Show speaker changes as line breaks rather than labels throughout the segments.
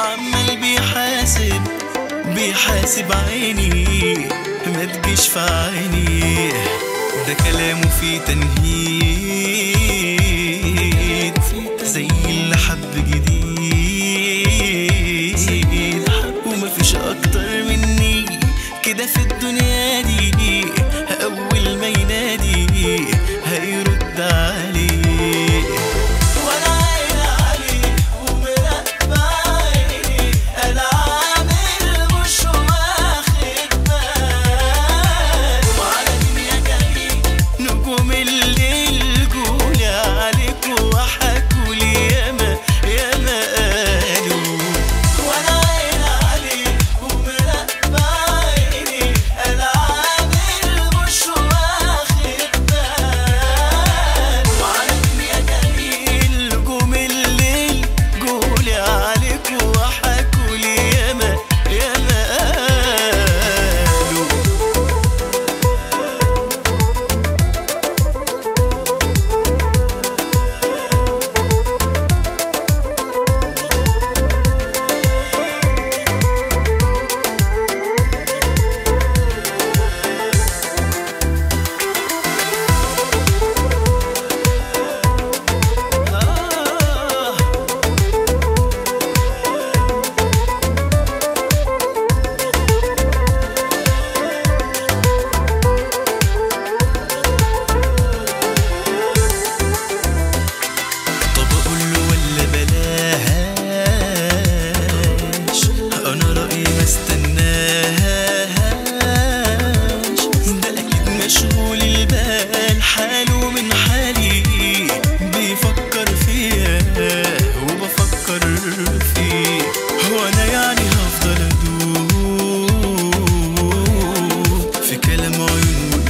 وعمال بيحاسب بيحاسب عيني ما تجيش في عيني ده كلامه فيه تنهيد زي اللي حب جديد ومفيش اكتر مني كده في الدنيا دي اول ما ينادي هيرد عليه وانا عيني عليه ومراقبة عيني انا عامل مش واخد بالي وعلى مين يا جميل نجوم الليل جولي عليك وحكولي ياما ياما قالوا وانا عيني عليه ومراقبة عيني انا عامل مش واخد بالي وعلى مين يا جميل نجوم الليل جولي عليك وحكولي ياما ياما قالوا آه طب اقول له ولا بلاش انا رايي ما استناهاش ده اكيد مشغول البال حاله من حالي بيفكر فيا وبفكر فيه هو انا يعني هفضل ادوب في كلام عيون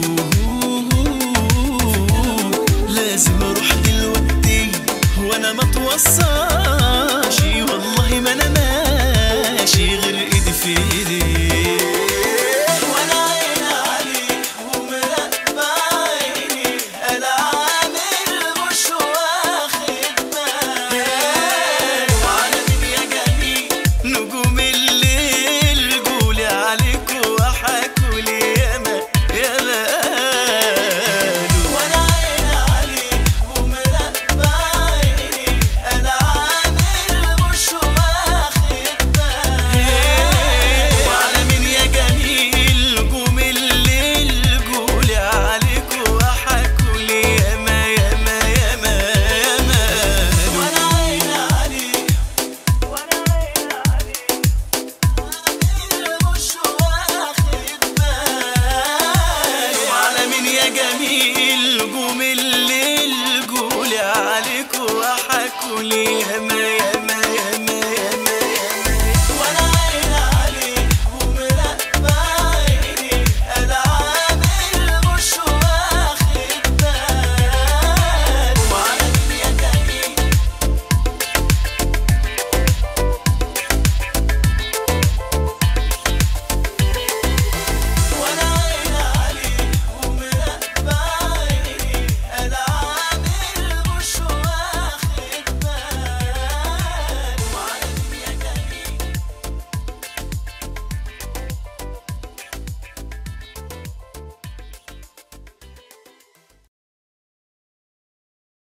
وقلوب لازم اروح دلوقتي وانا ما توصاش والله ما انا ماشي غير ايدي في ايدي وانا عيني عليك ومراقبة عيني انا عامل مش واخد بالي وعلى مين يا جميل نجوم الليل جولي عليك وحكولي ياما ياما قالوا وانا عيني عليك ومراقبة عيني انا عامل مش واخد بالي وعلى مين يا جميل نجوم الليل جولي عليك وحكولي ياما ياما ياما ياما وانا عيني عليك وانا عيني عليك مش واخد بالي وعلى مين يا جميل نجوم الليل جولي عليك وحكولي ياما ياما